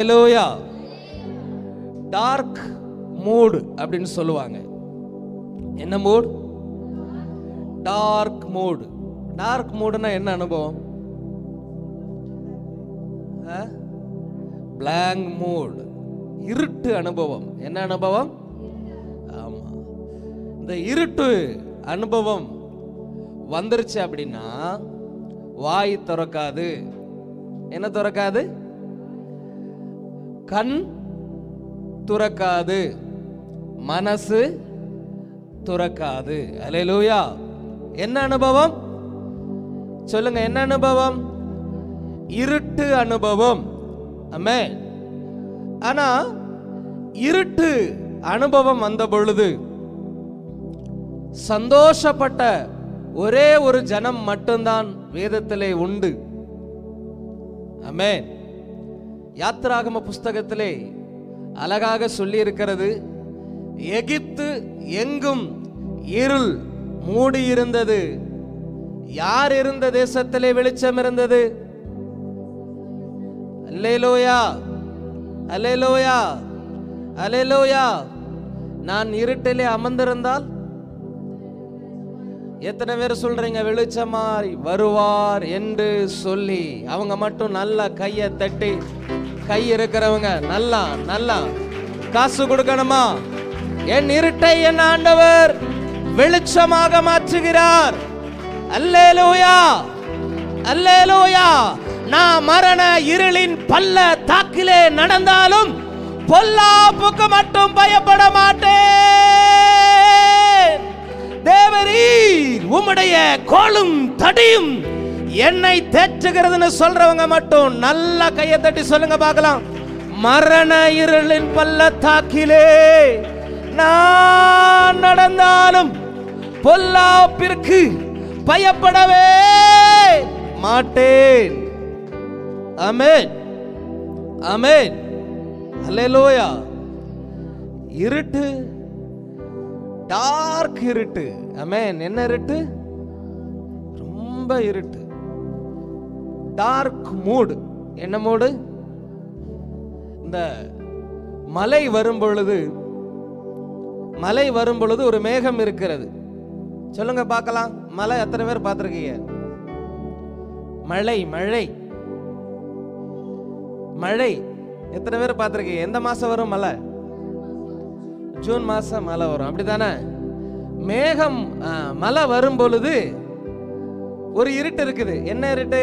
ஹalleluya dark மூடு அப்படின்னு சொல்லுவாங்க என்ன மூட் டார்க் மூடு டார்க் மூடுனா என்ன அனுபவம் பிளாங்க் மூட் இருட்டு அனுபவம் என்ன அனுபவம் ஆமா இந்த இருட்டு அனுபவம் வந்துருச்சு அப்படின்னா வாய் திறக்காது என்ன திறக்காது கண் துறக்காது மனசு துறக்காது அலையலூயா என்ன அனுபவம் சொல்லுங்க என்ன அனுபவம் இருட்டு அனுபவம் அமே ஆனா இருட்டு அனுபவம் வந்த பொழுது சந்தோஷப்பட்ட ஒரே ஒரு ஜனம் மட்டும்தான் வேதத்திலே உண்டு அமேன் யாத்ராகம புஸ்தகத்திலே அழகாக சொல்லி இருக்கிறது எகிப்து எங்கும் இருள் மூடியிருந்தது யார் இருந்த தேசத்திலே வெளிச்சம் இருந்தது அல்லேலோயா அல்லேலோயா அல்லேலோயா நான் இருட்டிலே அமர்ந்திருந்தால் எத்தனை பேர் சொல்றீங்க வெளிச்சமாய் வருவார் என்று சொல்லி அவங்க மட்டும் நல்லா கையை தட்டி கை இருக்கிறவங்க நல்லா நல்லா காசு கொடுக்கணுமா என் இருட்டை என் ஆண்டவர் வெளிச்சமாக மாற்றுகிறார் அல்லேலூயா அல்லேலூயா நான் மரண இருளின் பல்ல தாக்கிலே நடந்தாலும் பொல்லாப்புக்கு மட்டும் பயப்பட மாட்டேன் தேவரீர் உம்முடைய கோலும் தடியும் என்னை தேற்றுகிறதுன்னு சொல்றவங்க மட்டும் நல்லா கையை தட்டி சொல்லுங்க பார்க்கலாம் மரண இருளின் பள்ளத்தாக்கிலே நான் நடந்தாலும் பொல்லாப்பிற்கு பயப்படவே மாட்டேன் ஆமென் ஆமென் அல்லேலூயா இருட்டு டார்க் இருட்டு அமேன் என்ன இருட்டு ரொம்ப இருட்டு டார்க் மூடு என்ன மூடு இந்த மலை வரும் பொழுது மலை வரும் பொழுது ஒரு மேகம் இருக்கிறது சொல்லுங்க பார்க்கலாம் மலை எத்தனை பேர் பார்த்துருக்கீங்க மழை மழை மழை எத்தனை பேர் பார்த்துருக்கீங்க எந்த மாசம் வரும் மழை ஜூன் மாசம் மழை வரும் அப்படிதானே மேகம் ஆ, மழை வரும் பொழுது ஒரு இருட்டு இருக்குது என்ன இருட்டு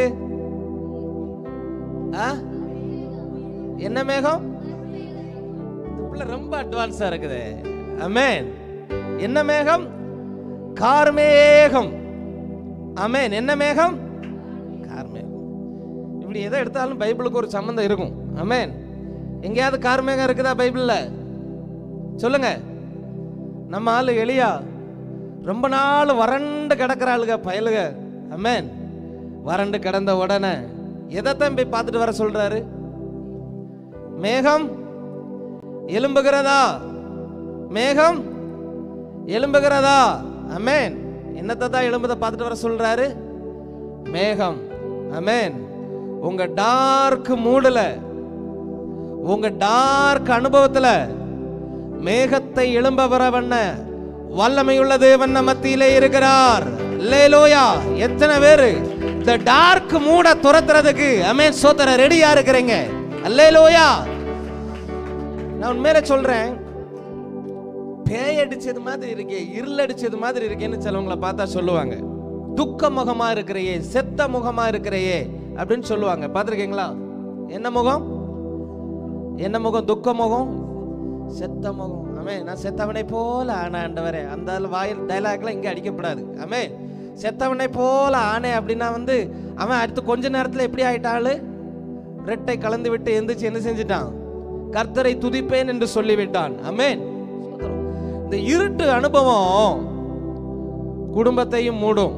ஆ? என்ன மேகம் இந்த புள்ள ரொம்ப அட்வான்ஸா இருக்குது அமேன் என்ன மேகம் கார்மேகம் அமேன் என்ன மேகம் கார்மேகம் இப்படி எதை எடுத்தாலும் பைபிளுக்கு ஒரு சம்பந்தம் இருக்கும் அமேன் எங்கேயாவது கார்மேகம் இருக்குதா பைபிள்ல சொல்லுங்க நம்ம ஆளு எளியா ரொம்ப நாள் வறண்டு கிடக்கிற ஆளுக பயலுக அமேன் வறண்டு கிடந்த உடனே எதைத்தான் போய் பார்த்துட்டு வர சொல்றாரு மேகம் எலும்புகிறதா மேகம் எலும்புகிறதா அமேன் என்னத்தை தான் எலும்புதை பார்த்துட்டு வர சொல்றாரு மேகம் அமேன் உங்க டார்க் மூடுல உங்க டார்க் அனுபவத்துல மேகத்தை எழும்ப வரவண்ண வல்லமையுள்ள தேவன் நம்ம மத்தியிலே இருக்கிறார் லேலோயா எத்தனை பேரு இந்த டார்க் மூட துரத்துறதுக்கு அமேன் சோதர ரெடியா இருக்கிறீங்க அல்லேலோயா நான் உண்மையில சொல்றேன் பேய் அடிச்சது மாதிரி இருக்கே இருள் அடிச்சது மாதிரி இருக்கேன்னு சிலவங்கள பார்த்தா சொல்லுவாங்க துக்க முகமா இருக்கிறையே செத்த முகமா இருக்கிறையே அப்படின்னு சொல்லுவாங்க பார்த்துருக்கீங்களா என்ன முகம் என்ன முகம் துக்க முகம் செத்த முகம் ஆமே நான் செத்தவனை போல ஆன ஆண்டவரே அந்த ஆளு வாயில் டைலாக்லாம் இங்கே அடிக்கப்படாது ஆமே செத்தவனை போல ஆனே அப்படின்னா வந்து அவன் அடுத்து கொஞ்ச நேரத்தில் எப்படி ஆயிட்டாளு ரெட்டை கலந்து விட்டு எந்திரிச்சு என்ன செஞ்சிட்டான் கர்த்தரை துதிப்பேன் என்று சொல்லிவிட்டான் ஆமென் இந்த இருட்டு அனுபவம் குடும்பத்தையும் மூடும்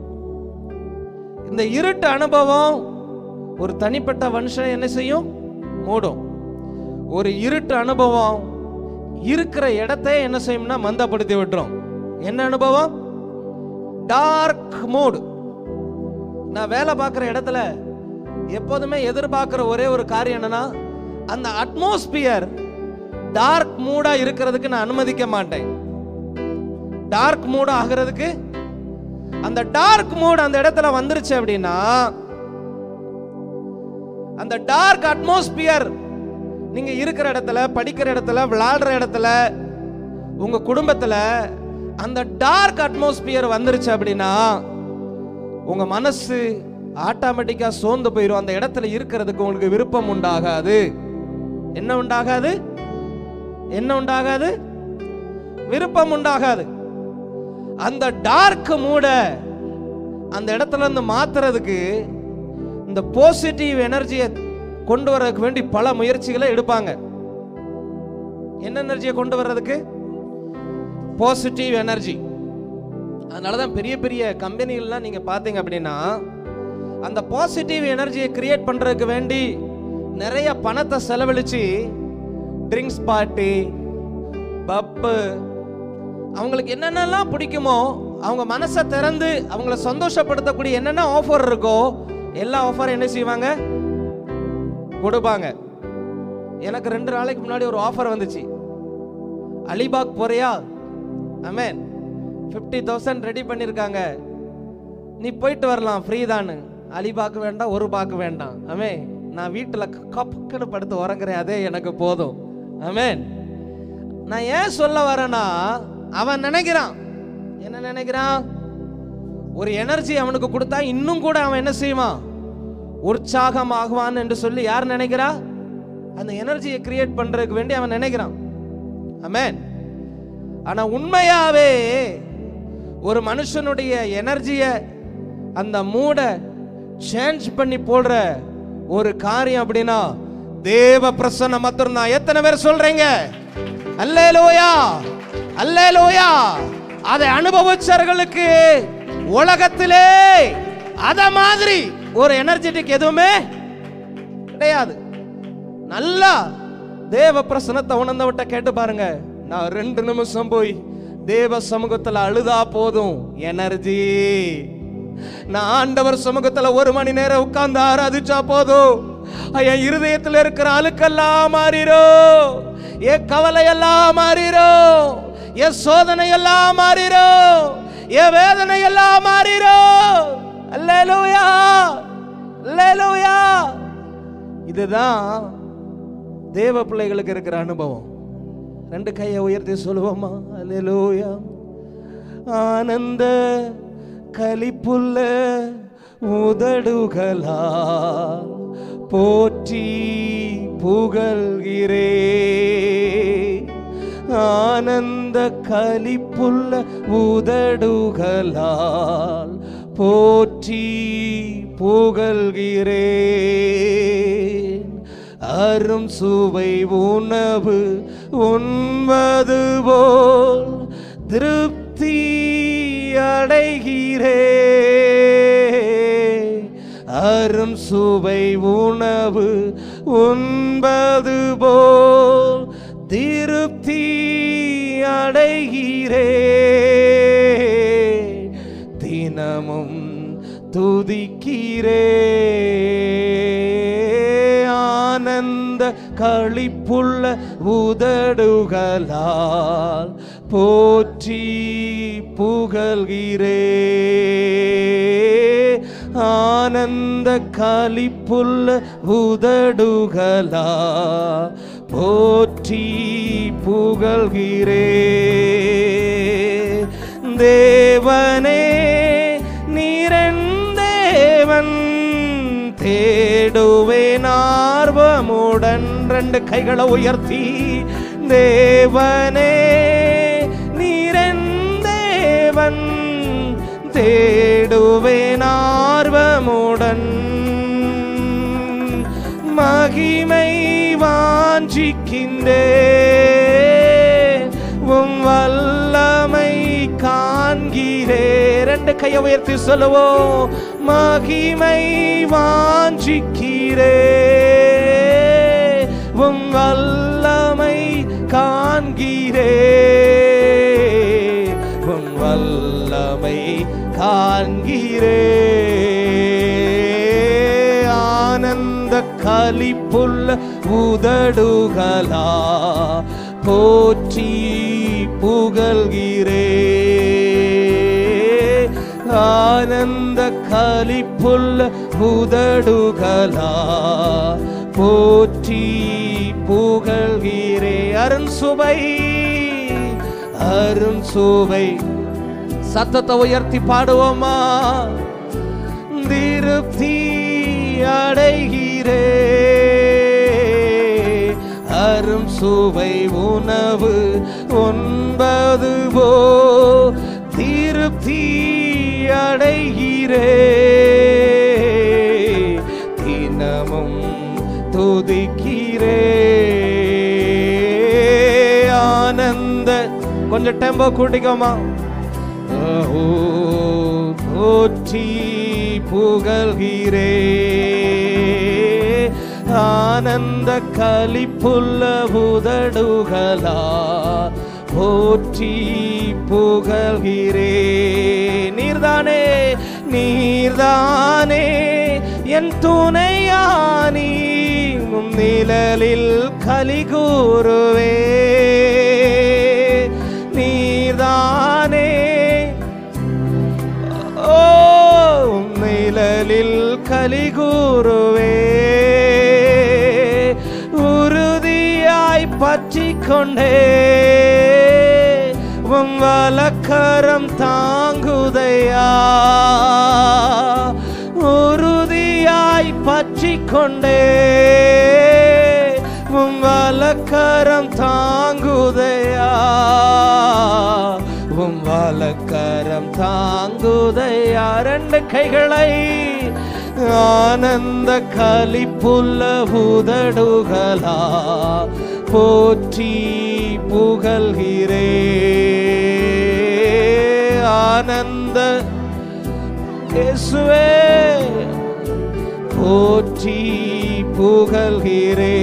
இந்த இருட்டு அனுபவம் ஒரு தனிப்பட்ட மனுஷனை என்ன செய்யும் மூடும் ஒரு இருட்டு அனுபவம் இருக்கிற இடத்தை என்ன செய்யும்னா மந்தப்படுத்தி விட்டுரும் என்ன அனுபவம் டார்க் மூடு நான் வேலை பார்க்குற இடத்துல எப்போதுமே எதிர்பார்க்குற ஒரே ஒரு காரியம் என்னன்னா அந்த அட்மாஸ்பியர் டார்க் மூடா இருக்கிறதுக்கு நான் அனுமதிக்க மாட்டேன் டார்க் மூட் ஆகிறதுக்கு அந்த டார்க் மூட் அந்த இடத்துல வந்துருச்சு அப்படின்னா அந்த டார்க் அட்மாஸ்பியர் நீங்க இருக்கிற இடத்துல படிக்கிற இடத்துல விளையாடுற இடத்துல உங்க குடும்பத்துல அந்த டார்க் அட்மாஸ்பியர் வந்துருச்சு அப்படின்னா உங்க மனசு ஆட்டோமேட்டிக்கா சோர்ந்து போயிடும் அந்த இடத்துல இருக்கிறதுக்கு உங்களுக்கு விருப்பம் உண்டாகாது என்ன உண்டாகாது என்ன உண்டாகாது விருப்பம் உண்டாகாது அந்த டார்க் மூட அந்த இடத்துல இருந்து மாத்துறதுக்கு இந்த பாசிட்டிவ் எனர்ஜியை கொண்டு வரதுக்கு வேண்டி பல முயற்சிகளை எடுப்பாங்க என்ன எனர்ஜியை கொண்டு வர்றதுக்கு பாசிட்டிவ் எனர்ஜி அதனால தான் பெரிய பெரிய கம்பெனிகள்லாம் நீங்கள் பார்த்தீங்க அப்படின்னா அந்த பாசிட்டிவ் எனர்ஜியை கிரியேட் பண்ணுறதுக்கு வேண்டி நிறைய பணத்தை செலவழிச்சு ட்ரிங்க்ஸ் பார்ட்டி பப்பு அவங்களுக்கு என்னென்னலாம் பிடிக்குமோ அவங்க மனசை திறந்து அவங்கள சந்தோஷப்படுத்தக்கூடிய என்னென்ன ஆஃபர் இருக்கோ எல்லா ஆஃபரும் என்ன செய்வாங்க கொடுப்பாங்க எனக்கு ரெண்டு நாளைக்கு முன்னாடி ஒரு ஆஃபர் வந்துச்சு அலிபாக் போறியா அமேன் ஃபிஃப்டி தௌசண்ட் ரெடி பண்ணியிருக்காங்க நீ போயிட்டு வரலாம் ஃப்ரீ தானு அலிபாக்கு வேண்டாம் ஒரு பாக்கு வேண்டாம் அமே நான் வீட்டில் கப்புக்குன்னு படுத்து உறங்குறேன் அதே எனக்கு போதும் அமேன் நான் ஏன் சொல்ல வரேன்னா அவன் நினைக்கிறான் என்ன நினைக்கிறான் ஒரு எனர்ஜி அவனுக்கு கொடுத்தா இன்னும் கூட அவன் என்ன செய்வான் உற்சாகம் ஆகுவான் என்று சொல்லி யார் நினைக்கிறா அந்த எனர்ஜியை கிரியேட் பண்றதுக்கு வேண்டி அவன் நினைக்கிறான் அமேன் ஆனா உண்மையாவே ஒரு மனுஷனுடைய எனர்ஜியை அந்த மூட சேஞ்ச் பண்ணி போடுற ஒரு காரியம் அப்படின்னா தேவ பிரசன்னம் மாத்திரம் எத்தனை பேர் சொல்றீங்க அல்லேலூயா அல்லேலூயா அதை அனுபவிச்சவர்களுக்கு உலகத்திலே அத மாதிரி ஒரு எனர்ஜெட்டிக் எதுவுமே கிடையாது நல்லா தேவ பிரசனத்தை உணர்ந்தவட்ட கேட்டு பாருங்க நான் ரெண்டு நிமிஷம் போய் தேவ சமூகத்துல அழுதா போதும் எனர்ஜி நான் ஆண்டவர் சமூகத்துல ஒரு மணி நேரம் உட்கார்ந்து ஆராதிச்சா போதும் என் இருதயத்துல இருக்கிற அழுக்கெல்லாம் மாறிரோ என் கவலை எல்லாம் மாறிரோ என் சோதனை எல்லாம் மாறிரோ என் வேதனை எல்லாம் மாறிரோ அல்லேலூயா அல்லேலூயா இதுதான் தேவ பிள்ளைகளுக்கு இருக்கிற அனுபவம் ரெண்டு கையை உயர்த்தி சொல்லுவோமா அல்லேலூயா ஆனந்த கலிப்புள்ள உதடுகளா போற்றி புகழ்கிறே ஆனந்த கலிப்புள்ள உதடுகளால் போற்றி புகழ்கிறேன் அரும் சுவை உணவு உண்பது போல் திருப்தி அடைகிறே அரும் சுவை உணவு உண்பது போல் திருப்தி அடைகிறே தினமும் துதிக்கிறே ஆனந்த களிப்புள்ள உதடுகளால் போற்றி புகழ்கிறே ஆனந்த களிப்புள்ள உதடுகளா போற்றி புகழ்கிறே தேவனே நீரந்தேவன் தேடுவேன் ஆர்வமுடன் ரெண்டு கைகளை உயர்த்தி தேவனே நீரந்தேவன் தேடுவேன் ஆர்வமுடன் மகிமை வாஞ்சிக்கின்றே உம் வல்லமை காண்கிறே ரெண்டு கையை உயர்த்தி சொல்லுவோம் மகிமை வாஞ்சிக்கிறே உம் வல்லமை காண்கிறே உம் வல்லமை காண்கிறே ஆனந்த கலிப்புள்ள உதடுகளா போற்றி புகழ்கிறே ஆனந்த கலிப்புள்ள உதடுகளா போற்றி புகழ்கிறே அருண் சுவை அருண் சுவை சத்தத்தை உயர்த்தி பாடுவோமா திருப்தி அடைகிறே அரும் சுவை உணவு ஒன்பது போ திருப்தி அடைகிறே தினமும் துதிக்கிறே ஆனந்த கொஞ்சம் டெம்போ கூட்டிக்கோமா ஓ போற்றி புகழ்கிறே ஆனந்த கலிப்புள்ள உதடுகளா போற்றி புகழ்கிறே நீர்தானே நீர்தானே என் துணையானி உம் நிழலில் கலி கூறுவே நீர்தானே ஓ உம் நிழலில் கலி கூறுவே உறுதியாய் பற்றி கொண்டே உம் வலக்கரம் தாங்குதையா உறுதியாய் பற்றி கொண்டே உம் வலக்கரம் தாங்குதையா உம் வலக்கரம் தாங்குதையா ரெண்டு கைகளை ஆனந்த கலிப்புள்ள உதடுகளா போற்றி புகழ்கிறே ஆனந்த இயேசுவே போற்றி புகழ்கிறே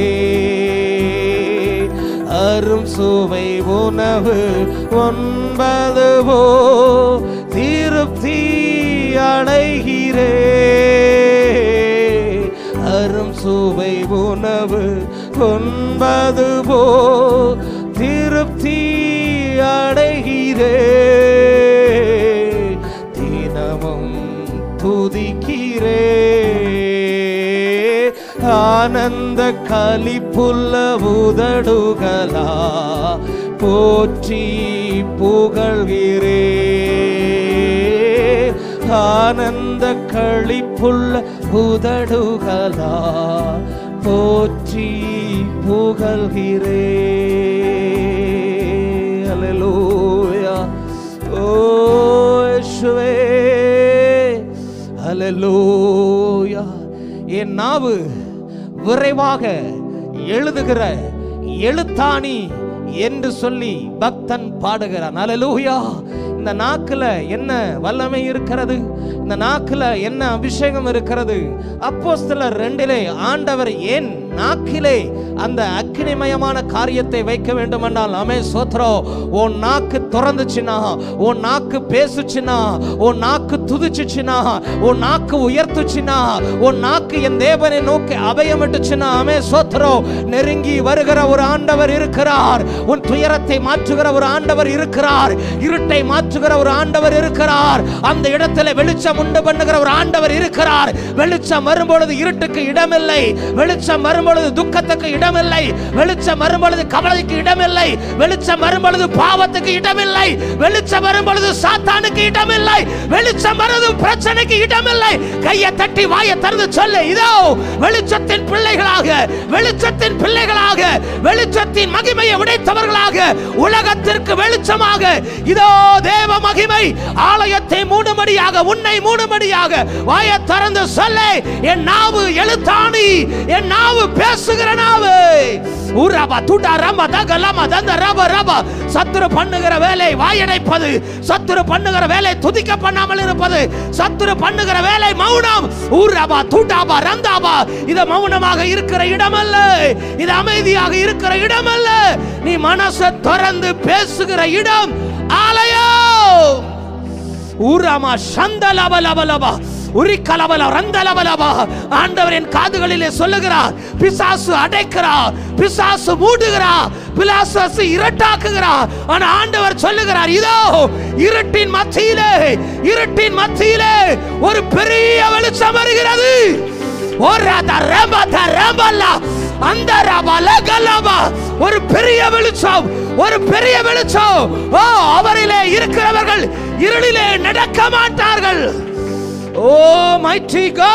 அரும் சுவை உணவு ஒன்பது போ திருப்தி அடைகிறே அரும் சுவை உணவு ஒன்பது போ திருப்தி அடைகிறே தினமும் துதிக்கிறே ஆனந்த கலிப்புள்ள உதடுகளா போற்றி புகழ்கிறே ஆனந்த களிப்புள்ள உதடுகளா போற்றி புகழ்கிறே அல்லேலூயா ஓ இயேசுவே அல்லேலூயா என் நாவு விரைவாக எழுதுகிற எழுத்தாணி என்று சொல்லி பக்தன் பாடுகிறான் அல்லேலூயா இந்த நாக்குல என்ன வல்லமை இருக்கிறது இந்த நாக்குல என்ன அபிஷேகம் இருக்கிறது அப்போஸ்தலர் ரெண்டிலே ஆண்டவர் ஏன் நாக்கிலே அந்த அக்னிமயமான காரியத்தை வைக்க வேண்டும் என்றால் அமே சோத்ரோ உன் நாக்கு திறந்துச்சுன்னா உன் நாக்கு பேசுச்சுன்னா உன் நாக்கு துதிச்சுச்சுன்னா உன் நாக்கு உயர்த்துச்சுன்னா உன் நாக்கு என் தேவனை நோக்கி அபயமிட்டுச்சுன்னா அமே சோத்ரோ நெருங்கி வருகிற ஒரு ஆண்டவர் இருக்கிறார் உன் துயரத்தை மாற்றுகிற ஒரு ஆண்டவர் இருக்கிறார் இருட்டை மாற்றுகிற ஒரு ஆண்டவர் இருக்கிறார் அந்த இடத்துல வெளிச்சம் உண்டு பண்ணுகிற ஒரு ஆண்டவர் இருக்கிறார் வெளிச்சம் வரும்பொழுது இருட்டுக்கு இடமில்லை வெளிச்சம் வரும்பொழுது துக்கத்துக்கு இடமில்லை வெளிச்சம் வரும்பொழுது கவலைக்கு இடமில்லை வெளிச்சம் வரும்பொழுது பாவத்துக்கு இடமில்லை வெளிச்சம் வரும்பொழுது சாத்தானுக்கு இடமில்லை வெளிச்சம் வருது பிரச்சனைக்கு இடமில்லை கையை தட்டி வாயை திறந்து சொல்லு இதோ வெளிச்சத்தின் பிள்ளைகளாக வெளிச்சத்தின் பிள்ளைகளாக வெளிச்சத்தின் மகிமையை உடைத்தவர்களாக உலகத்திற்கு வெளிச்சமாக இதோ தேவ மகிமை ஆலயத்தை மூடும்படியாக உன்னை மூடும்படியாக வாயை திறந்து சொல்ல என் நாவு எழுத்தாணி என் நாவு பேசுகிற நாவு உரபா துடா ரம தக லம தந்த ரப ரப சத்துரு பண்ணுகிற வேலை வாயடைப்பது சத்துரு பண்ணுகிற வேலை துதிக்க பண்ணாமல் இருப்பது சத்துரு பண்ணுகிற வேலை மௌனம் உரபா துடாபா ரந்தாபா இது மௌனமாக இருக்கிற இடமல்ல இது அமைதியாக இருக்கிற இடமல்ல நீ மனசை திறந்து பேசுகிற இடம் ஆலயம் ஊராமா சந்த லப லப லப உரி கலவல ரந்தலவலவா ஆண்டவர் என் காதுகளிலே சொல்லுகிறார் பிசாசு அடைக்கிறார் பிசாசு மூடுகிறார் பிசாசு இரட்டாக்குகிறார் ஆனா ஆண்டவர் சொல்லுகிறார் இதோ இருட்டின் மத்தியிலே இருட்டின் மத்தியிலே ஒரு பெரிய வெளிச்சம் வருகிறது ஓராத ரேம்பத ரேம்பல்லா அந்த ரபல கலபா ஒரு பெரிய வெளிச்சம் ஒரு பெரிய வெளிச்சம் ஓ அவரிலே இருக்கிறவர்கள் இருளிலே நடக்க மாட்டார்கள் ஓ மைட்டி கோ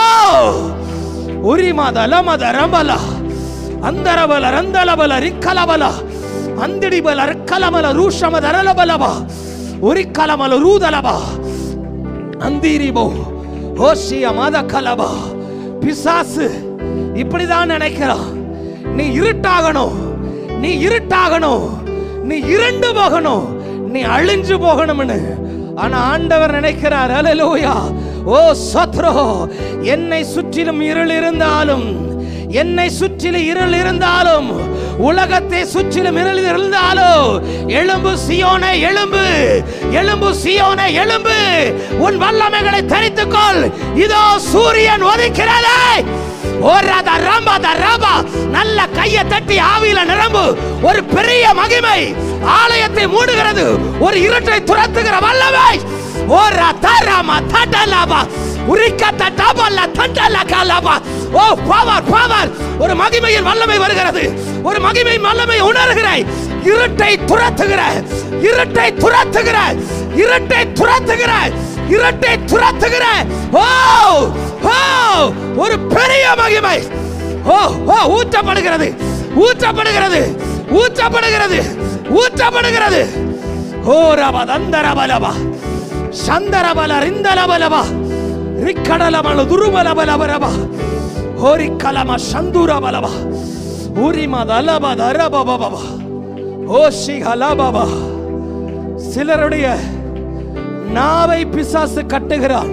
உரிமத லமத ரம்பல அந்தரபல ரந்தலபல ரிக்கலபல ಅಂದಿಡಿಬಲ ರಕ್ಕಲಮಲ ರೂಷಮದ ರಲಬಲಬ ಉರಿಕ್ಕಲಮಲ ರೂದಲಬ அந்தீரிபோ ஓஷிய மத கலபா பிசாசு இப்படிதான் நினைக்கிறான் நீ இருட்டாகணும் நீ இருட்டாகணும் நீ இருண்டு போகணும் நீ அழிஞ்சு போகணும்னு ஆனா ஆண்டவர் நினைக்கிறார் அலலூயா ஓ சத்ரோ என்னை சுற்றிலும் இருள் இருந்தாலும் என்னை சுற்றிலும் இருள் இருந்தாலும் உலகத்தை சுற்றிலும் இருள் இருந்தாலும் எழும்பு சியோனே எழும்பு எழும்பு சியோனே எழும்பு உன் வல்லமைகளை தரித்துக்கொள் இதோ சூரியன் ஒதுக்கிறதே ஓராத ரம்பத ரபா நல்ல கையை தட்டி ஆவியில நிரம்பு ஒரு பெரிய மகிமை ஆலயத்தை மூடுகிறது ஒரு இருட்டை துரத்துகிற வல்லமை ஓரா தரமா தட்டலாபா உரிக்கத்த டபல்ல தண்டல கலபா ஓ பவர் பவர் ஒரு மகிமையின் வல்லமை வருகிறது ஒரு மகிமையின் வல்லமை உணர்கிறாய் இருட்டை துரத்துகிற இருட்டை துரத்துகிற இருட்டை துரத்துகிற இருட்டை துரத்துகிற ஓ ஓ ஒரு பெரிய மகிமை ஓ ஓ ஊற்றப்படுகிறது ஊற்றப்படுகிறது ஊற்றப்படுகிறது ஊற்றப்படுகிறது ஓ ரப தந்தரபலபா சந்தரபல ரிந்தலபலபா ரிக்கடலபல துருபலபலபரபா ஹோரிக்கலம சந்துரபலபா உரிமதலப தரபபபா ஓஷி ஹலபபா சிலருடைய நாவை பிசாசு கட்டுகிறான்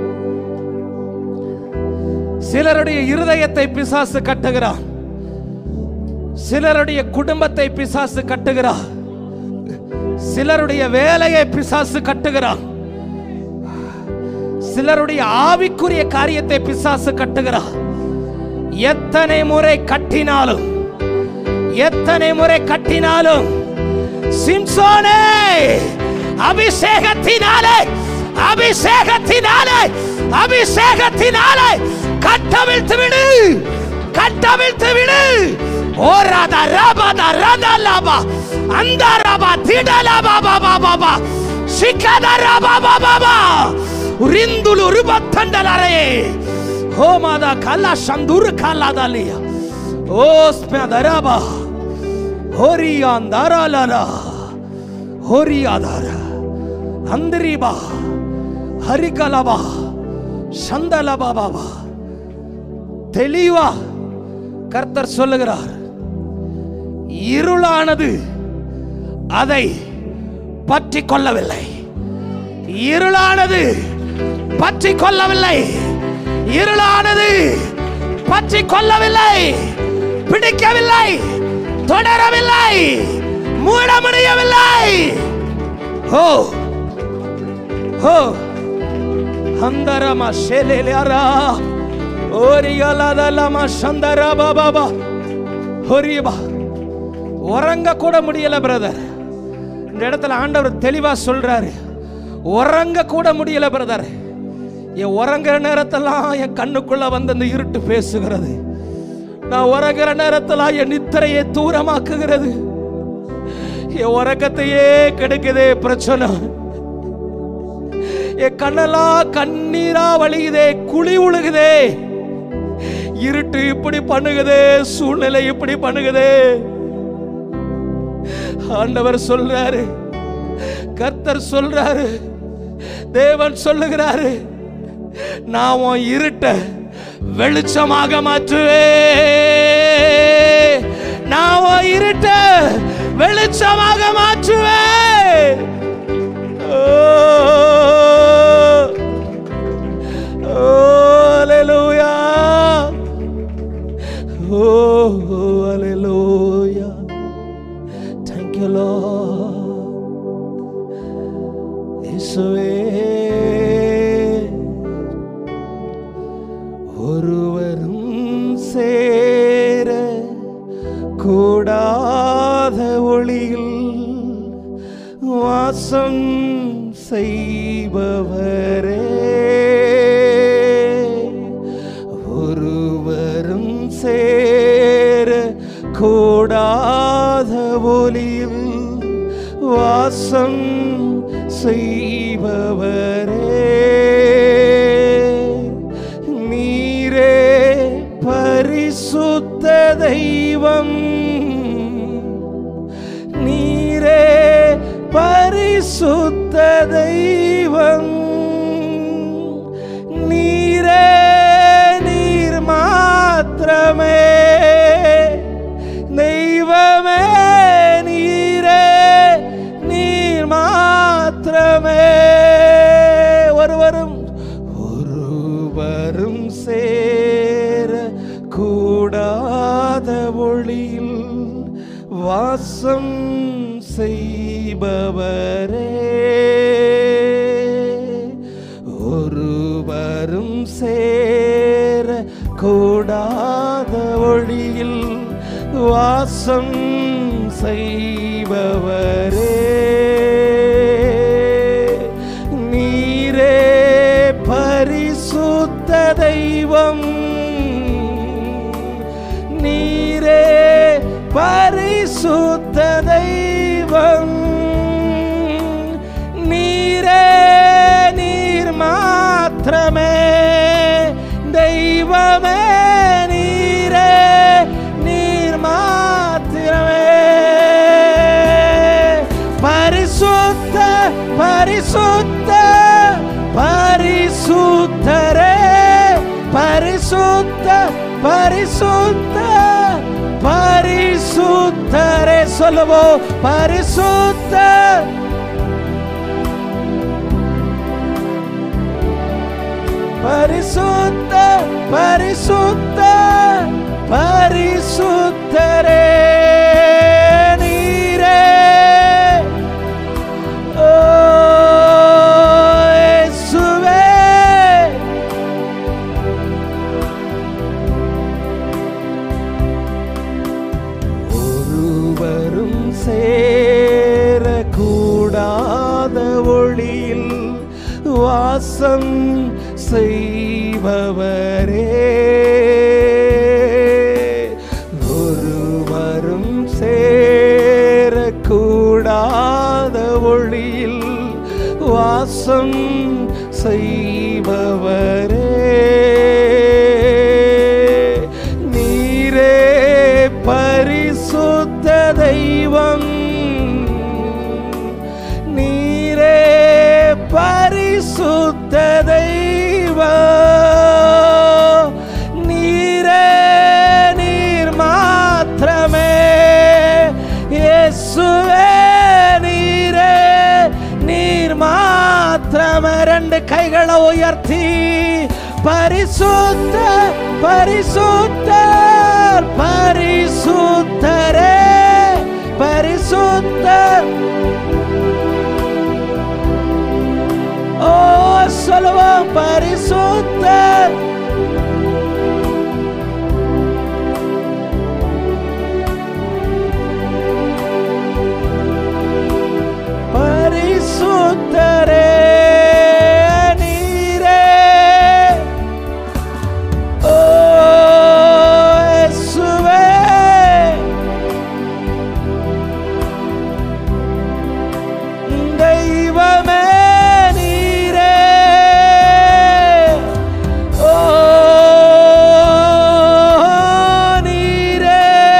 சிலருடைய இருதயத்தை பிசாசு கட்டுகிறான் சிலருடைய குடும்பத்தை பிசாசு கட்டுகிறான் சிலருடைய வேலையை பிசாசு கட்டுகிறான் சிலருடைய ஆவிக்குரிய காரியத்தை பிசாசு கட்டுகிறான் எத்தனை முறை கட்டினாலும் எத்தனை முறை கட்டினாலும் சிம்சோனே அபிஷேகத்தினாலே அபிஷேகத்தினாலே அபிஷேகத்தினாலே கட்டவிழ்த்து விடு கட்டவிழ்த்து விடு ஓராத ரபத ரத லபா அந்த ரபா திடல பாபா பாபா சிக்கத ரபா பாபா உரிந்துಲು ರುಬತ್ತಂಡಲರೆ ಹೋಮದ ಕಲ್ಲ ಶಂದೂರು ಕಲ್ಲದಲ್ಲಿಯ ಓ ಸ್ಮ್ಯದರಬ ಹೊರಿಯಾಂದರಲರ ಹೊರಿಯಾದರ ಅಂದ್ರಿಬಾ ಹರಿಕಲಬ சந்தலபா பாபா தெளிவா கர்த்தர் சொல்லுகிறார் இருளானது அதை பற்றி கொள்ளவில்லை இருளானது பற்றி கொள்ளவில்லை இருளானது பற்றி கொள்ளவில்லை பிடிக்கவில்லை தொடரவில்லை மூட முடியவில்லை ஓ ஓ ಹಂದರಮ ಶೆಲೆಲ್ಯಾರ ஓரியலதலம சந்தர பாபா ஹொரியபா உறங்க கூட முடியல பிரதர் இந்த இடத்துல ஆண்டவர் தெளிவா சொல்றாரு உறங்க கூட முடியல பிரதர் என் உறங்குற நேரத்தெல்லாம் என் கண்ணுக்குள்ள வந்து அந்த இருட்டு பேசுகிறது நான் உறங்குற நேரத்தெல்லாம் என் நித்திரையை தூரமாக்குகிறது என் உறக்கத்தையே கெடுக்குதே பிரச்சனை என் கண்ணெல்லாம் கண்ணீரா வழியுதே குழி உழுகுதே இருட்டு இப்படி பண்ணுகுதே சூழ்நிலை இப்படி பண்ணுகுதே ஆண்டவர் சொல்றாரு கர்த்தர் சொல்றாரு தேவன் சொல்லுகிறாரு நான் உன் இருட்ட வெளிச்சமாக மாற்றுவே நான் உன் இருட்ட வெளிச்சமாக மாற்றுவேன் Oh, hallelujah. Oh, hallelujah. Thank you, Lord. இயேசுவே ஒளியில் வாசம் செய்பவரே ஒருவரும் சேர கூடாத ஒளியில் வாசம் செய்பவரே நீரே பரிசுத்த தெய்வம் நீரே பரிசுத்த தெய்வம் நீரே நீர் மாத்திரமே தெய்வமே நீரே நீர் மாத்திரமே ஒருவரும் ஒருவரும் சேர கூடாத ஒளியில் வாசம் செய்பவரே ஒருவரும் சேர கூடாத ஒளியில் வாசம் செய்பவரே நீரே பரிசுத்த தெய்வம் நீரே பரிசுத்த தெய்வம் நீரே நீர் மாத்திரமே தெய்வமே நீரே நீர் மாத்திரமே பரிசுத்த பரிசுத்த பரிசுத்தரே பரிசுத்த பரிசுத்த பரிசுத்தரே சொல்லுவோம் பரிசுத்த பரிசுத்த பரிசுத்த பரிசுத்தரே நீரே ஓ இயேசுவே ஒருவரும் சேர கூடாத ஒளியில் வாசம் செய்பவரே ஒருவரும் சேர கூடாத ஒளியில் வாசம் செய்பவரே நீரே பரிசுத்த தெய்வம் நீரே பரிசுத்த தெய்வம் நீரே நீர் மாத்திரமே இயேசுவே நீரே நீர் மாத்திரமே ரெண்டு கைகளை உயர்த்தி பரிசுத்த பரிசுத்தர் பரிசுத்தரே பரிசுத்தர் ஓ சொல்லுவோம் பரிசுத்தர் பரிசுத்தரே நீரே ஓ இயேசுவே தெய்வமே நீரே ஓ நீரே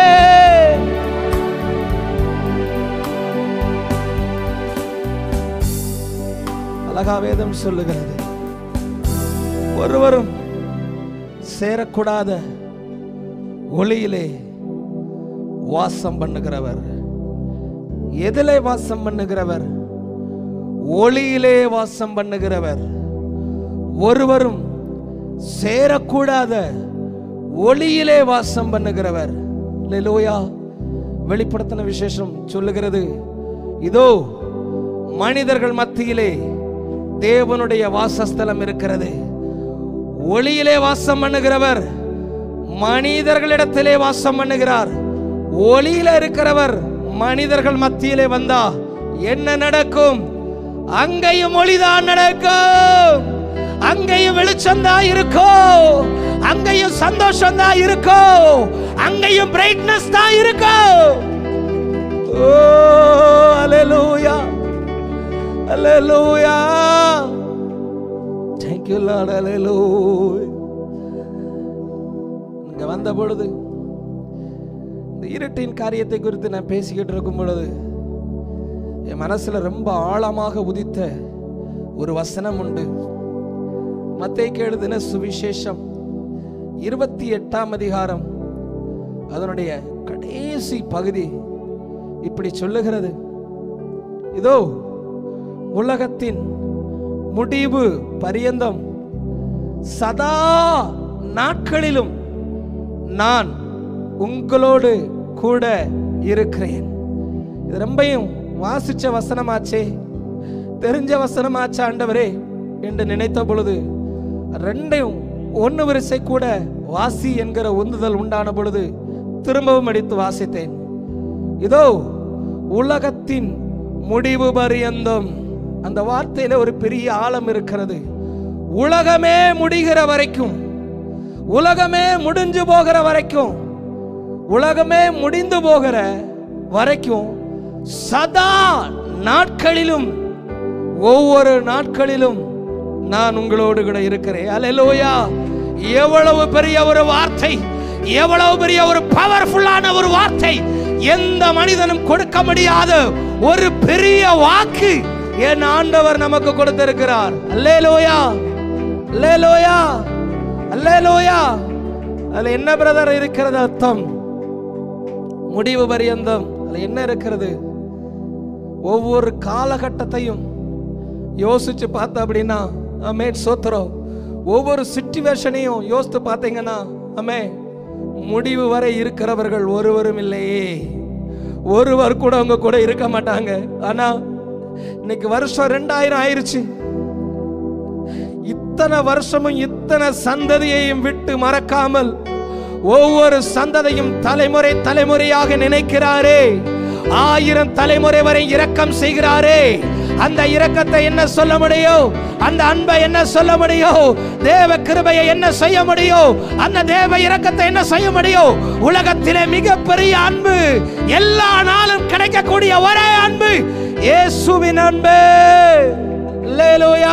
அழகா வேதம் சொல்லுகிறது ஒருவரும் சேரக்கூடாத ஒளியிலே வாசம் பண்ணுகிறவர் எதிலே வாசம் பண்ணுகிறவர் ஒளியிலே வாசம் பண்ணுகிறவர் ஒருவரும் சேரக்கூடாத ஒளியிலே வாசம் பண்ணுகிறவர் லெலோயா வெளிப்படுத்தின விசேஷம் சொல்லுகிறது இதோ மனிதர்கள் மத்தியிலே தேவனுடைய வாசஸ்தலம் இருக்கிறது ஒளியிலே வாசம் பண்ணுகிறவர் மனிதர்களிடத்திலே வாசம் பண்ணுகிறார் ஒளியில இருக்கிறவர் மனிதர்கள் மத்தியிலே வந்தா என்ன நடக்கும் அங்கேயும் ஒளிதான் நடக்கும் அங்கேயும் வெளிச்சம் தான் இருக்கும் அங்கேயும் சந்தோஷம் தான் இருக்கும் அங்கேயும் பிரைட்னஸ் தான் இருக்கும் ஓ அல்லேலூயா அல்லேலூயா thank you lord அல்லேலூயா இங்க வந்த பொழுது இந்த இருட்டின் காரியத்தை குறித்து நான் பேசிக்கிட்டு இருக்கும் பொழுது என் மனசுல ரொம்ப ஆழமாக உதித்த ஒரு வசனம் உண்டு மத்தேக்கு எழுதின சுவிசேஷம் இருபத்தி எட்டாம் அதிகாரம் அதனுடைய கடைசி பகுதி இப்படி சொல்லுகிறது இதோ உலகத்தின் முடிவு பரியந்தம் சதா நாட்களிலும் நான் உங்களோடு கூட இருக்கிறேன் இது ரொம்பையும் வாசிச்ச வசனமாச்சே தெரிஞ்ச வசனமாச்சா ஆண்டவரே என்று நினைத்த பொழுது ரெண்டையும் ஒன்று வரிசை கூட வாசி என்கிற உந்துதல் உண்டான பொழுது திரும்பவும் அடித்து வாசித்தேன் இதோ உலகத்தின் முடிவு பரியந்தம் அந்த வார்த்தையில ஒரு பெரிய ஆழம் இருக்கிறது உலகமே முடிகிற வரைக்கும் உலகமே முடிஞ்சு போகிற வரைக்கும் உலகமே முடிந்து போகிற வரைக்கும் சதா நாட்களிலும் ஒவ்வொரு நாட்களிலும் நான் உங்களோடு கூட இருக்கிறேன் அல்லேலூயா எவ்வளவு பெரிய ஒரு வார்த்தை எவ்வளவு பெரிய ஒரு பவர்ஃபுல்லான ஒரு வார்த்தை எந்த மனிதனும் கொடுக்க முடியாத ஒரு பெரிய வாக்கு என் ஆண்டவர் நமக்கு கொடுத்திருக்கிறார் அல்லேலூயா அல்லேலூயா அல்லேலூயா அதுல என்ன பிரதர் இருக்கிறது அர்த்தம் முடிவு பரியந்தம் அதுல என்ன இருக்கிறது ஒவ்வொரு காலகட்டத்தையும் யோசிச்சு பார்த்தா அப்படின்னா அமே சோத்திரம் ஒவ்வொரு சிச்சுவேஷனையும் யோசித்து பார்த்தீங்கன்னா அமே முடிவு வரை இருக்கிறவர்கள் ஒருவரும் இல்லையே ஒருவர் கூட உங்க கூட இருக்க மாட்டாங்க ஆனா இன்னைக்கு வருஷம் ரெண்டாயிரம் ஆயிருச்சு இத்தனை வருஷமும் இத்தனை சந்ததியையும் விட்டு மறக்காமல் ஒவ்வொரு சந்ததியும் தலைமுறை தலைமுறையாக நினைக்கிறாரே ஆயிரம் தலைமுறை வரை இரக்கம் செய்கிறாரே அந்த இரக்கத்தை என்ன சொல்ல முடியும் அந்த அன்பை என்ன சொல்ல முடியும் தேவ கிருபையை என்ன செய்ய முடியும் அந்த தேவ இரக்கத்தை என்ன செய்ய முடியும் உலகத்திலே மிகப்பெரிய அன்பு எல்லா நாளும் கிடைக்கக்கூடிய ஒரே அன்பு இயேசுவின் அன்பு அல்லேலூயா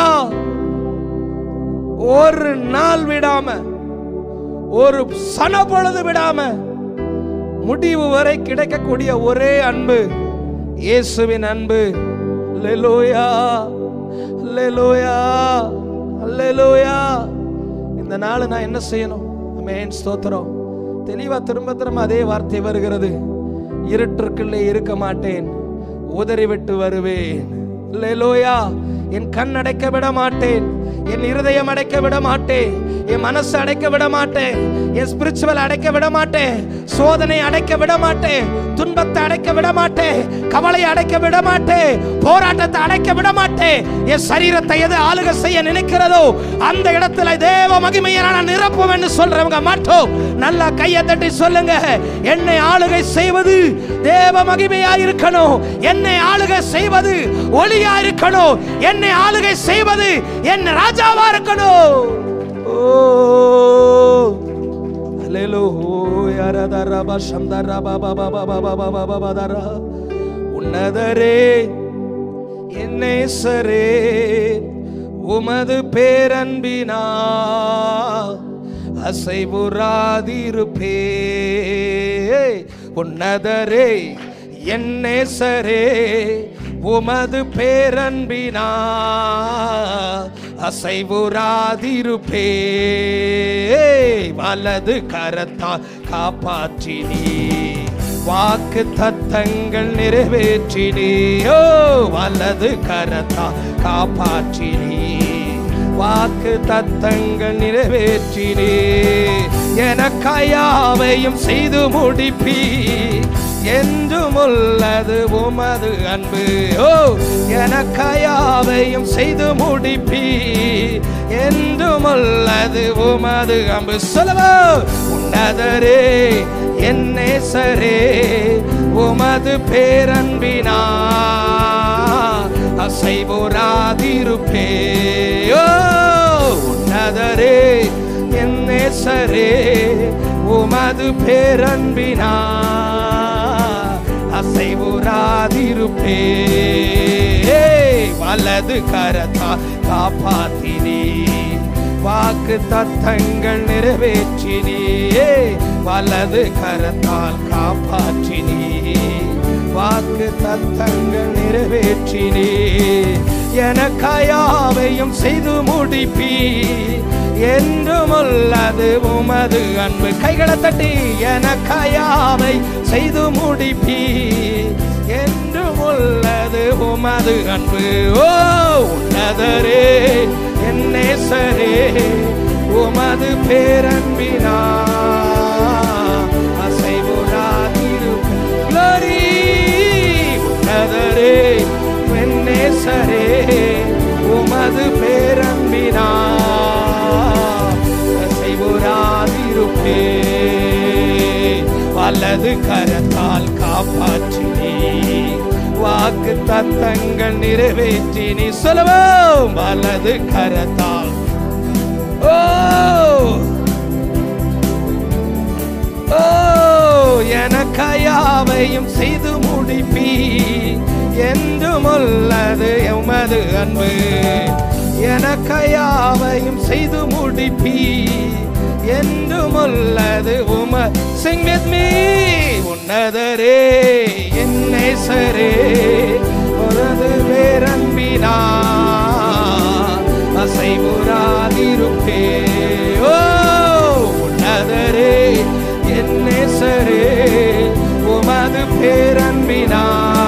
ஒரு நாள் விடாம ஒரு சன பொழுது விடாம முடிவு வரை கிடைக்கக்கூடிய ஒரே அன்பு இயேசுவின் அன்பு அல்லேலூயா அல்லேலூயா அல்லேலூயா இந்த நாள் நான் என்ன செய்யணும் அமேன் ஸ்தோத்திரம் தெளிவா திரும்ப திரும்ப அதே வார்த்தை வருகிறது இருட்டிற்குள்ளே இருக்க மாட்டேன் உதறி விட்டு வருவேன் அல்லேலூயா என் கண் அடைக்க விட மாட்டேன் என் இருதயம் அடைக்க விட மாட்டேன் என் மனசு அடைக்க விட மாட்டேன் என் ஸ்பிரிச்சுவல் அடைக்க விட மாட்டேன் சோதனை அடைக்க விட மாட்டேன் துன்பத்தை அடைக்க விட மாட்டேன் கவலையை அடைக்க விட மாட்டேன் போராட்டத்தை அடைக்க விட மாட்டேன் என் சரீரத்தை எது ஆளுக செய்ய நினைக்கிறதோ அந்த இடத்துல தேவ மகிமையை நான் நிரப்பும் என்று சொல்றவங்க மட்டும் நல்லா கையை தட்டி சொல்லுங்க என்னை ஆளுகை செய்வது தேவ மகிமையா இருக்கணும் என்னை ஆளுகை செய்வது ஒளியா இருக்கணும் என்னை ஆளுகை செய்வது என் ராஜாவா இருக்கணும் ஓ அல்லேலூயா ரதரப சந்தரப பப பப பப பப பதரா. உன்னதரே என்னேசரே உமது பேரன்பினா அசைவுறாதிருப்பே உன்னதரே என்னேசரே உமது பேரன்பினா அசைவுறாதிருப்பே வலது கரத்தா காப்பாற்றினீ வாக்கு தத்தங்கள் நிறைவேற்றினியோ வலது கரத்தா காப்பாற்றினீ வாக்கு தத்தங்கள் நிறைவேற்றினே எனக்காயாவையும் செய்து முடிப்பி என்றும் உள்ளது உமது அன்பு ஓ எனக்காயாவையும் செய்து முடிப்பி என்றும் உள்ளது உமது அம்பு சொல்லவோ உன்னதரே என் நேசரே உமது பேரன்பினா அசைவுறாதிருப்பே ஓ உன்னதரே என் நேசரே உமது பேரன்பினா அசைவுறாதிருப்பே வலது கரத்தா காப்பாத்தினே வாக்கு தத்தங்கள் நிறைவேற்றினே வலது கரத்தால் காப்பாற்றினே வாக்கு தத்தங்கள் நிறைவேற்றினே எனக்காயாவையும் செய்து முடிப்பி என்றும் உள்ளது உமது அன்பு கைகளை தட்டி எனக்காயாவை செய்து முடிப்பி என்றும் உள்ளது உமது அன்பு ஓ உன்னதரே என் நேசரே உமது பேரன்பினா அசைவுறாதிரு Glory உன்னதரே என் நேசரே உமது பேரன்பினா அசைவுறாதிருப்பே வலது கரத்தால் காப்பாற்றினே வாக்கு தத்தங்கள் நிறைவேற்றினி சொல்லுவோம் வலது கரத்தால் ஓ ஓ எனக்காயாவையும் செய்து முடிப்பி என்றும் உள்ளது எமது அன்பு எனக்காயாவையும் செய்து முடிப்பி என்றும் உள்ளது உம sing with me உன்னதரே என் நேசரே உனது வேரன்பினா அசைவுறாதிருப்பே ஓ உன்னதரே என் நேசரே உமது பேரன்பினா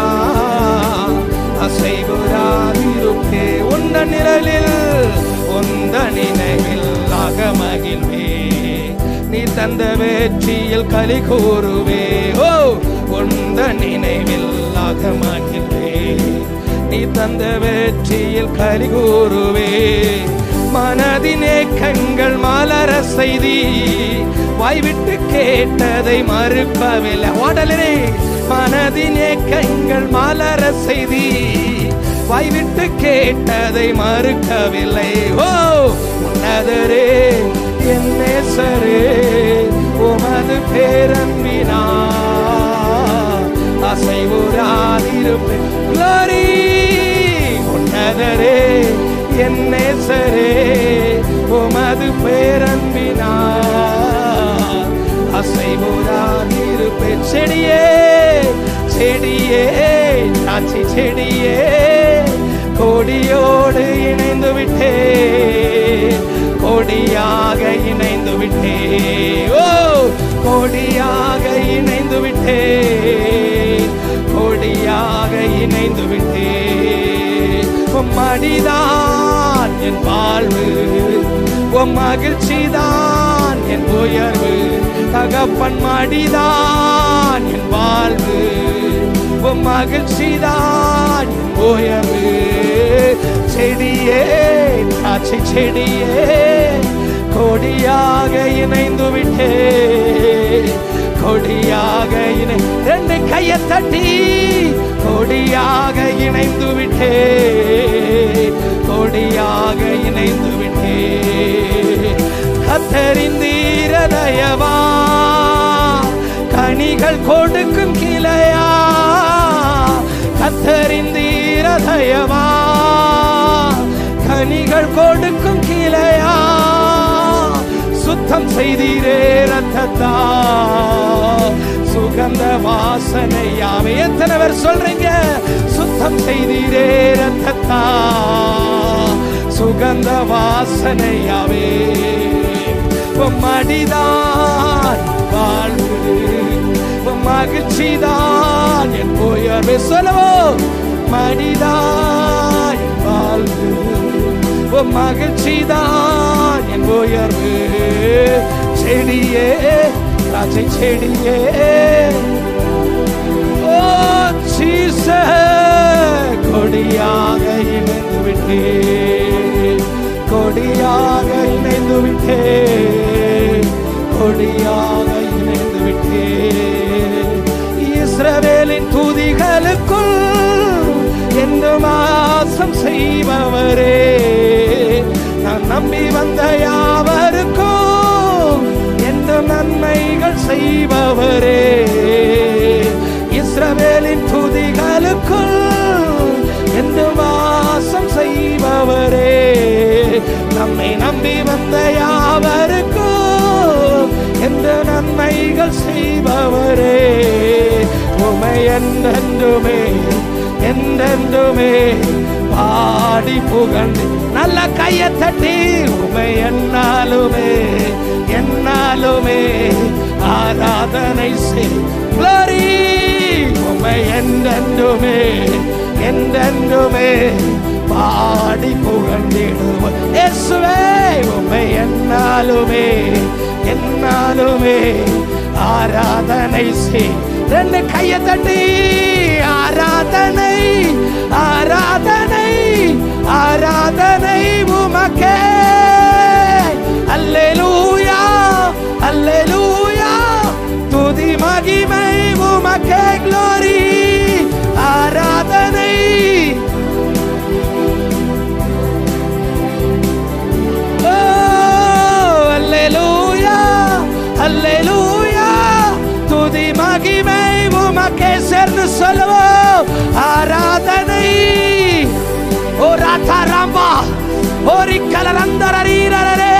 அசைவுறாதிருப்பே உந்த நிழலில் உந்த நினைவில் அகமகிழ்வே நீ தந்த வெற்றியில் கலி கூறுவே ஓ உந்த நினைவில் அகமகிழ்வே நீ தந்த வெற்றியில் கலி கூறுவே மனதினே கண்கள் மலர செய்தி வாய்விட்டு கேட்டதை மறுப்பவில்லை ஓடலே மனதினே கண்கள் மலர செய்தி வாய்விட்டு கேட்டதை மறுக்கவில்லை ஓ உன்னதரே என் நேசரே உமது பேரன்பினா அசைவுறாதிருப்பேன் Glory உன்னதரே என் நேசரே உமது பேரன்பினா அசைவுறாதிருப்பேன் செடியே செடியே சாட்சி செடியே கொடியோடு இணைந்து விட்டே கொடியாக இணைந்து விட்டே ஓ கொடியாக இணைந்து விட்டே கொடியாக இணைந்து விட்டே உம் மடிதான் என் வாழ்வு உம் மகிழ்ச்சிதான் என் உயர்வு தகப்பன் மடிதான் என் வாழ்வு உம் மகிழ்ச்சிதான் என் உயர்வு செடியே திராட்சை செடியே கொடியாக இணைந்து விட்டே கொடியாக இணை ரெண்டு கையை தட்டி கொடியாக இணைந்து விட்டே கொடியாக இணைந்து விட்டே கத்தறிந்தீரதயவா கனிகள் கொடுக்கும் கிளையா கத்தறிந்தீரதயவா கனிகள் கொடுக்கும் கிளையா சுத்தம் செய்தீரே ரத்தத்தா சுகந்த வாசனையாவே எத்தனை பேர் சொல்றீங்க சுத்தம் செய்தீரே ரத்தத்தா சுகந்த வாசனையாவே உம் மடிதான் வாழ்வு உம் மகிழ்ச்சிதான் என் உயர்வு சொல்லவோ மடிதான் என் வாழ்வு உம் மகிழ்ச்சிதான் என் உயர்வு செடியே திராட்சை செடியே ஓ சீச கொடியாக இணைந்து விட்டே கொடியாக செய்பவரே நான் நம்பி வந்த யாவருக்கும் எந்த நன்மைகள் செய்பவரே இஸ்ரவேலின் துதிகளுக்குள் எந்த வாசம் செய்பவரே நம்மை நம்பி வந்த யாவருக்கும் எந்த நன்மைகள் செய்பவரே உமை என்றென்றுமே என்றென்றுமே பாடி புகழ்ந்து நல்ல கையை தட்டி உமை என்னாலுமே என்னாலுமே ஆராதனை செய் Glory! உமை என்றென்றுமே என்றென்றுமே பாடி புகழ்ந்திடுவோம் இயேசுவே உமை என்னாலுமே என்னாலுமே ஆராதனை செய் ரெண்டு கையை தட்டி ஆராதனை ஆராதனை ஆராதனை உமக்கே அல்லேலூயா அல்லேலூயா துதி மகிமை உமக்கே க்ளோரி ஆராதனை ஓ அல்லேலூயா அல்லேலூயா துதி மகிமை உமக்கே சேர்ந்து சொல்லுவோம் ஆராதனை ஓ ராதா ராம்பா ஓரி கலரந்தரீரரே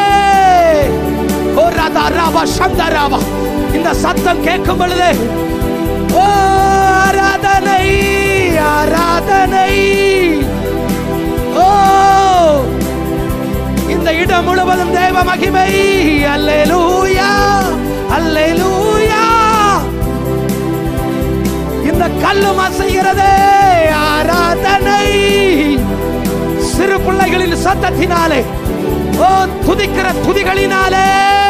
ஓ ராதா ராபா சந்தராபா இந்த சத்தம் கேட்கும் பொழுது ஓ ஆராதனை ஆராதனை ஓ இந்த இடம் முழுவதும் தேவ மகிமை அல்லேலூயா அல்லேலூயா இந்த கல்லும் அசைகிறதே ஆராதனை சிறு பிள்ளைகளின் சத்தத்தினாலே ஓ துதிக்கிற துதிகளினாலே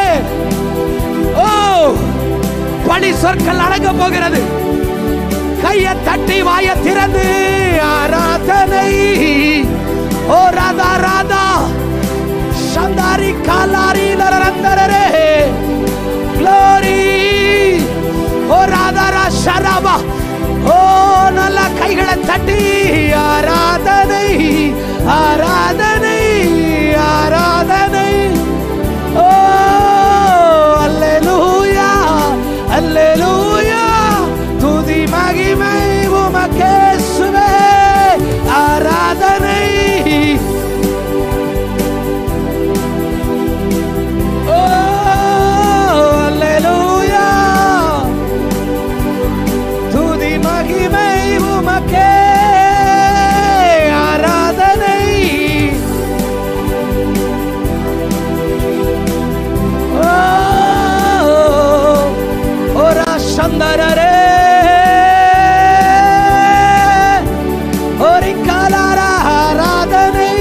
ஓ பழி சொற்கள் அடங்க போகிறது கையை தட்டி வாய திறந்து ஆராதனை ஓ ராதா ராதா சந்தாரி காலாரி நரந்தரரே க்ளோரி ஓ ராதாரா ஷராபா ஓ நல்ல கைகளை தட்டி ஆராதனை ஆராதனை ஆராதனை ஓ அல்லேலூயா அல்லேலூயா துதி மகிமை உமக்கே சுவே ஆராதனை ஓ அல்லேலூயா துதி மகிமை உமக்கே ஆராதனை ஓ ஓரா சந்தரரே ஒரு காலாரா ஆராதனை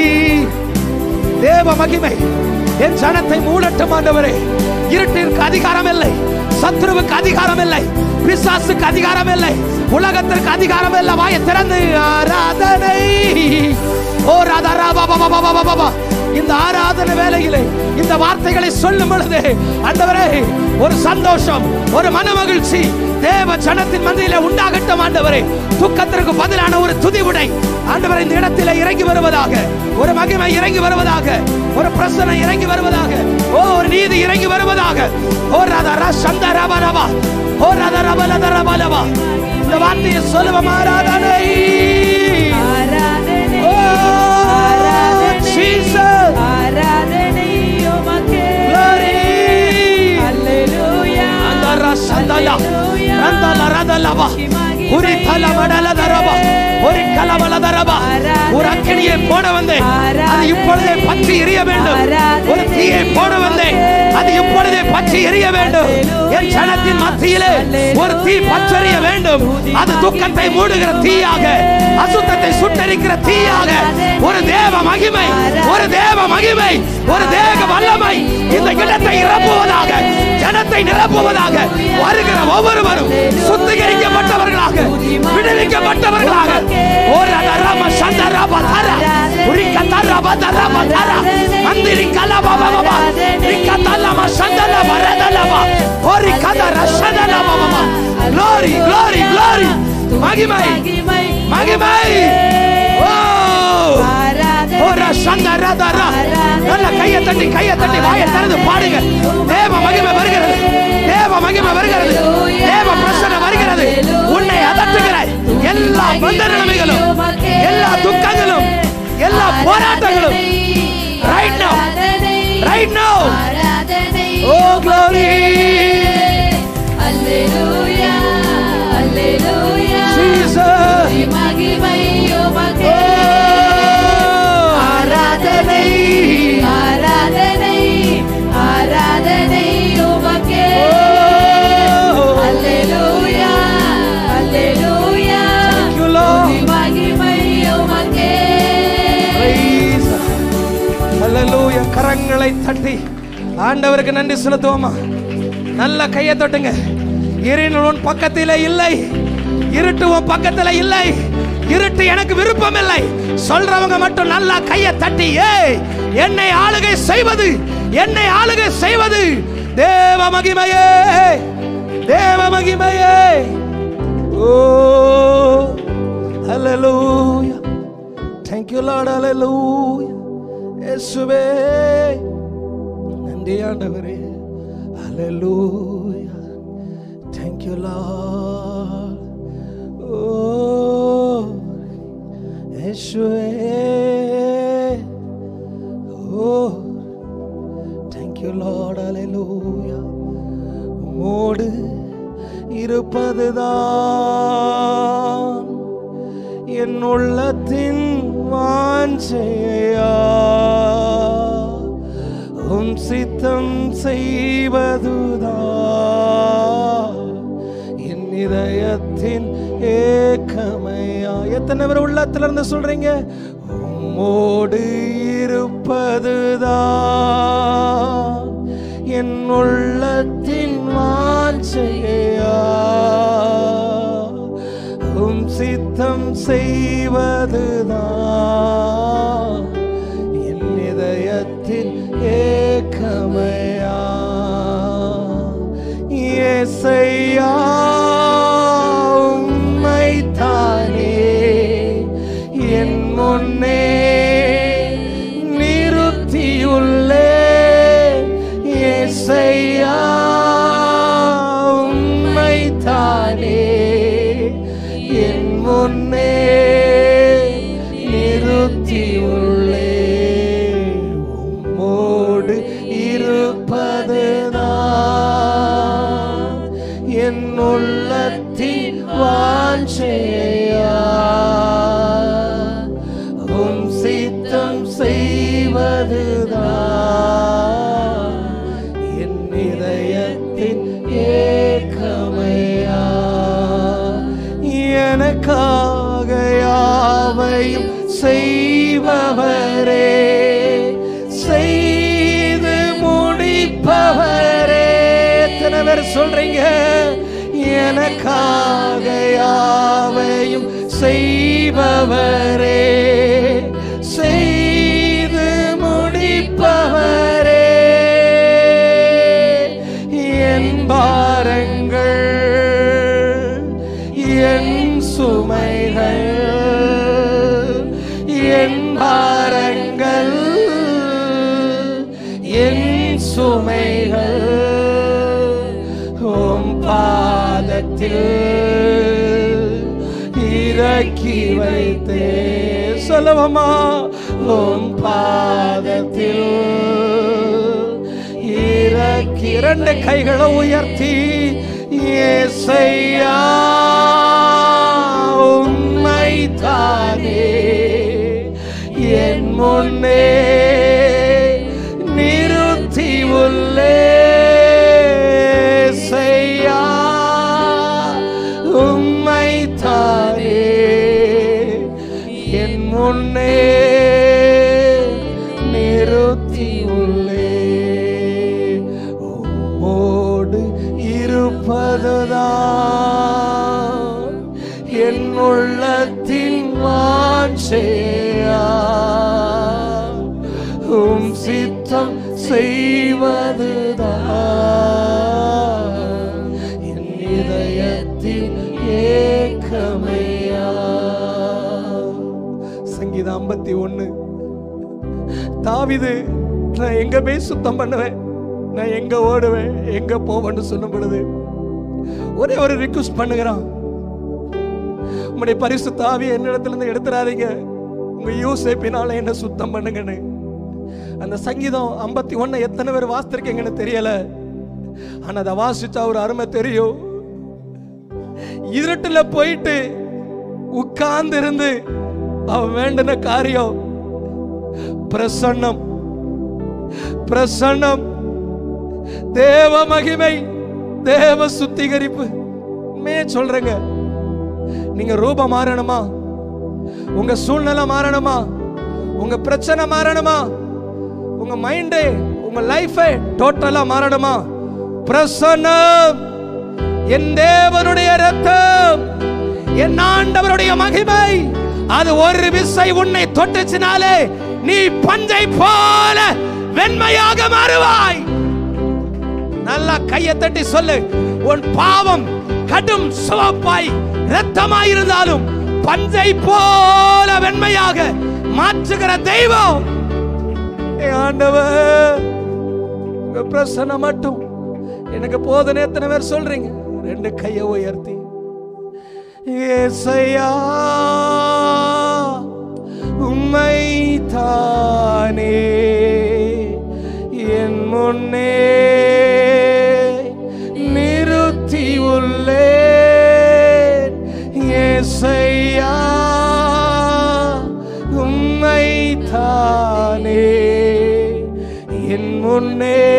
தேவ மகிமை என் ஜனத்தை மூடட்டும் ஆண்டவரே இருட்டிற்கு அதிகாரம் இல்லை சத்ருவுக்கு அதிகாரம் இல்லை பிசாசுக்கு அதிகாரம் இல்லை உலகத்திற்கு அதிகாரம் இல்லை வாய திறந்து ஆராதனை ஓ ராதா ராபா பாபா பாபா பாபா பாபா இந்த ஆராதனை வேலையிலே இந்த வார்த்தைகளை சொல்லும் பொழுது ஆண்டவரே ஒரு சந்தோஷம் ஒரு மனமகிழ்ச்சி தேவ ஜனத்தின் மத்தியிலே உண்டாகட்டும் ஆண்டவரே துக்கத்திற்கு பதிலான ஒரு துதி உடை ஆண்டவரே இந்த இடத்திலே இறங்கி வருவதாக ஒரு மகிமை இறங்கி வருவதாக ஒரு பிரசனை இறங்கி வருவதாக ஓ ஒரு நீதி இறங்கி வருவதாக ஓ ராதா ரா சந்த ரபா ரபா ஓ ராதா ரபா லதா ரபா லபா இந்த வார்த்தையை சொல்லுவோம் ஆராதனை ஆராதனை ஓ ஆராதனை Jesus ஆராதனை உமக்கே Glory. அல்லேலூயா அந்தர சந்தல ரந்தல ரதலவ உரி தலமடல தரவ ஒரு கலவல தரவ ஒரு அக்கினியை போட வந்தேன் அது இப்பொழுதே பற்றி எரிய வேண்டும் ஒரு தீயை போட வந்தேன் அது இப்பொழுதே பற்றி எரிய வேண்டும் என் ஜனத்தின் மத்தியிலே ஒரு தீ பற்றறிய வேண்டும் அது துக்கத்தை மூடுகிற தீயாக அசுத்தத்தை சுட்டரிக்கிற தீயாக ஒரு தேவ மகிமை ஒரு தேவ மகிமை ஒரு தேவ வல்லமை இந்த இடத்தை நிரப்புவதாக ஜனத்தை நிரப்புவதாக வருகிற ஒவ்வொருவரும் சுத்திகரிக்கப்பட்டவர்களாக விடுவிக்கப்பட்டவர்களாக ஒரு ரம சந்த ரப தர உரிக்க தர பத ரப தர அந்திரி கலப பப ரிக்க தலம சந்தல வரதலப ஒரு கத ரஷதல பப glory glory glory மகிமை மகிமை ஓ கையை தட்டி கையை தட்டி வாயை திறந்து பாடுங்க தேவ மகிமை வருகிறது தேவ மகிமை வருகிறது தேவ பிரசன்னம் வருகிறது உன்னை அதட்டுகிற எல்லா பந்த நிலைமைகளும் எல்லா துக்கங்களும் எல்லா போராட்டங்களும் right now right now oh glory Jesus oh ஆராதனை oh thank you Lord Praise Hallelujah. கரங்களை தட்டி ஆண்டவருக்கு நன்றி செலுத்துவோமா நல்ல கையை தொட்டுங்க இருள் உன் பக்கத்திலே இல்லை இருட்டு உன் பக்கத்திலே இல்லை இருட்டு எனக்கு விருப்பம் இல்லை சொல்றவங்க மட்டும் நல்லா கையை தட்டி ஏய் என்னை ஆளுகை செய்வது என்னை ஆளுகை செய்வது தேவ மகிமையே தேவ மகிமையே ஓ ஹalleluya Thank you Lord hallelujah இயேசுவே நன்றி ஆண்டவரே hallelujah Thank you Lord oh இயேசுவே oh Thank you Lord hallelujah உம்மோடு இருப்பதுதான் என் உள்ளத்தின் வாஞ்சையா உம் சித்தம் செய்வதுதான் என் இதயத்தின் ஏக்கமையா எத்தனை பேர் உள்ளத்துல இருந்து சொல்றீங்க உம்மோடு இருப்பதுதான் என் உள்ளத்தின் வாஞ்சையா உம் சித்தம் செய்வதுதான் என் இதயத்தில் ஏக்கமையா ஏசையா உம்மைத்தானே என் முன்னே நிறுத்தியுள்ளே ஏசையா உம்மைத்தானே என் முன்னே நிறுத்தியுள்ளே உம்மோடு இருப்பதுதான் என் உள்ளத்தின் வாஞ்சையா உம் சித்தம் செய்வதுதான் என் இதயத்தின் ஏக்கமையா எனக்காக யாவையும் செய்பவரே செய்து முடிப்பவரே எத்தனை பேர் சொல்றீங்க எனக்காக யாவையும் செய்பவரே செய்து முடிப்பவரே என் பாரங்கள் என் சுமைகள் என் பாரங்கள் என் சுமைகள் உம் பாதத்தில் இறக்கி வைத்தே சொல்லவமா உம் பாதத்தில் இறக்கி இரண்டு கைகளை உயர்த்தி ஏசையா உம்மை தானே என் முன்னே நிறுத்தி உள்ளே ஏசையா உம்மை தானே என் முன்னே நிறுத்தி உள்ளே உம்மோடு இருப்பதுதான் என் உள்ளத்தின் வாஞ்சையா உம் சித்தம் செய்வதுதான் என் இதயத்தின் ஏக்கமையா சங்கீதம் ஐம்பத்தி ஒண்ணு தாவிது நான் எங்க போய் சுத்தம் பண்ணுவேன் நான் எங்க ஓடுவேன் எங்க போவேன்னு சொல்லும் பொழுது ஒரே ஒரு ரிக்வஸ்ட் பண்ணுகிறான் உங்களுடைய பரிசுத்த ஆவியை என்னிடத்துல இருந்து எடுத்துறாதீங்க உங்க யூசேப்பினால என்ன சுத்தம் பண்ணுங்கன்னு அந்த சங்கீதம் ஐம்பத்தி ஒன்னு எத்தனை பேர் வாசித்திருக்கீங்கன்னு தெரியல ஆனா அதை வாசிச்சா ஒரு அருமை தெரியும் இருட்டுல போயிட்டு உட்கார்ந்து இருந்து அவன் வேண்டின காரியம் பிரசன்னம் பிரசன்னம் தேவ மகிமை தேவ சுத்திகரிப்பு உண்மையே சொல்றேங்க நீங்க ரூபம் மாறணுமா உங்க சூழ்நிலை மாறணுமா உங்க பிரச்சனை மாறணுமா உங்க மைண்டு உங்க லைஃபை டோட்டலா மாறணுமா பிரசன்னம் என் தேவனுடைய ரத்தம் என் ஆண்டவருடைய மகிமை அது ஒரு விசை உன்னை தொட்டுச்சினாலே நீ பஞ்சை போல வெண்மையாக மாறுவாய் நல்லா கையை தட்டி சொல்லு உன் பாவம் கடும் சிவப்பாய் இரத்தமாய் இருந்தாலும் பஞ்சை போல வெண்மையாக மாற்றுகிற தெய்வம் என் ஆண்டவர் உங்க பிரசன்னம் மட்டும் எனக்கு போதுன்னு எத்தனை பேர் சொல்றீங்க ரெண்டு கையை உயர்த்தி ஏசையா உம்மை தானே என் முன்னே நிறுத்தி உள்ளேன் ஏசையா உம்மை தானே என் முன்னே